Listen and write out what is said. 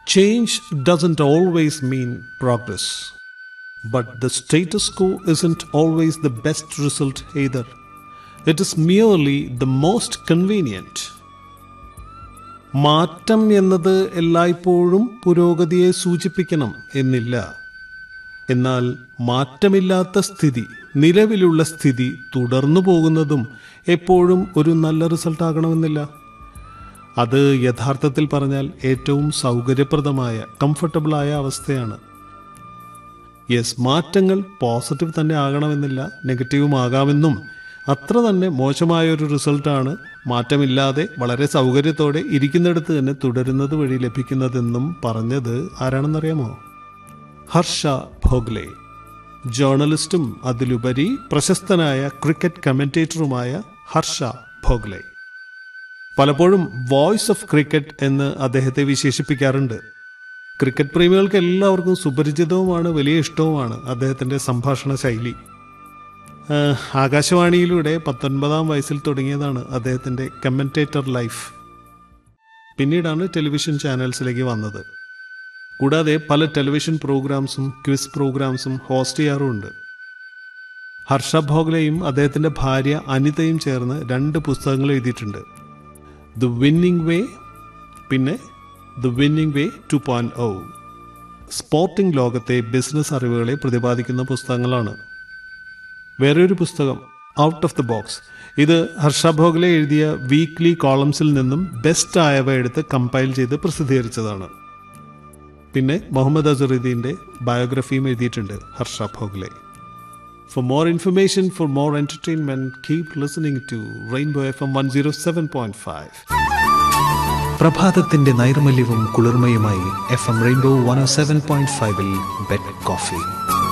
Change doesn't always mean progress. But the status quo isn't always the best result either. It is merely the most convenient. മാറ്റം എന്നത് എല്ലായ്പ്പോഴും പുരോഗതിയെ സൂചിപ്പിക്കണം എന്നില്ല എന്നാൽ മാറ്റമില്ലാത്ത സ്ഥിതി നിലവിലുള്ള സ്ഥിതി തുടർന്നു പോകുന്നതും എപ്പോഴും ഒരു നല്ല റിസൾട്ട് ആകണമെന്നില്ല അത് യഥാർത്ഥത്തിൽ പറഞ്ഞാൽ ഏറ്റവും സൗകര്യപ്രദമായ കംഫർട്ടബിളായ അവസ്ഥയാണ് യെസ് മാറ്റങ്ങൾ പോസിറ്റീവ് തന്നെ ആകണമെന്നില്ല നെഗറ്റീവും ആകാമെന്നും അത്ര തന്നെ മോശമായ ഒരു റിസൾട്ടാണ് മാറ്റമില്ലാതെ വളരെ സൗകര്യത്തോടെ ഇരിക്കുന്നിടത്ത് തന്നെ തുടരുന്നത് വഴി ലഭിക്കുന്നതെന്നും പറഞ്ഞത് ആരാണെന്നറിയാമോ ഹർഷ ഭോഗ്ലെ ജേർണലിസ്റ്റും അതിലുപരി പ്രശസ്തനായ ക്രിക്കറ്റ് കമന്റേറ്ററുമായ ഹർഷ ഭോഗ്ലെ പലപ്പോഴും വോയിസ് ഓഫ് ക്രിക്കറ്റ് എന്ന് അദ്ദേഹത്തെ വിശേഷിപ്പിക്കാറുണ്ട് ക്രിക്കറ്റ് പ്രേമികൾക്ക് എല്ലാവർക്കും സുപരിചിതവുമാണ് വലിയ ഇഷ്ടവുമാണ് അദ്ദേഹത്തിൻ്റെ സംഭാഷണ ശൈലി ആഹ്, ആകാശവാണിയിലൂടെ പത്തൊൻപതാം വയസ്സിൽ തുടങ്ങിയതാണ് അദ്ദേഹത്തിൻ്റെ കമൻറ്റേറ്റർ ലൈഫ് പിന്നീടാണ് ടെലിവിഷൻ ചാനൽസിലേക്ക് വന്നത് കൂടാതെ പല ടെലിവിഷൻ പ്രോഗ്രാംസും ക്വിസ് പ്രോഗ്രാംസും ഹോസ്റ്റ് ചെയ്യാറുമുണ്ട് ഹർഷ ഭോഗ്ലെയും അദ്ദേഹത്തിൻ്റെ ഭാര്യ അനിതയും ചേർന്ന് രണ്ട് പുസ്തകങ്ങൾ എഴുതിയിട്ടുണ്ട് ദ വിന്നിംഗ് വേ പിന്നെ the winning way two point oh sporting ലോകത്തെ ബിസിനസ് അറിവുകളെ പ്രതിപാദിക്കുന്ന പുസ്തകങ്ങളാണ് വേറെ ഒരു പുസ്തകം ഔട്ട് ഓഫ് ദ ബോക്സ് ഇത് ഹർഷ ഭോഗ്ലെ എഴുതിയ വീക്ക്ലി കോളംസിൽ നിന്നും ബെസ്റ്റ് ആയവ എടുത്ത് കമ്പൈൽ ചെയ്ത് പ്രസിദ്ധീകരിച്ചതാണ് പിന്നെ മുഹമ്മദ് അസറുദ്ദീൻ്റെ ബയോഗ്രഫിയും എഴുതിയിട്ടുണ്ട് Harsha Bhogle For more information, for more entertainment, keep listening to Rainbow FM 107.5. പ്രഭാതത്തിന്റെ നൈർമല്യവും കുളിർമയുമായി F M Rainbow one seven point ഫൈവിൽ ബെഡ് കോഫി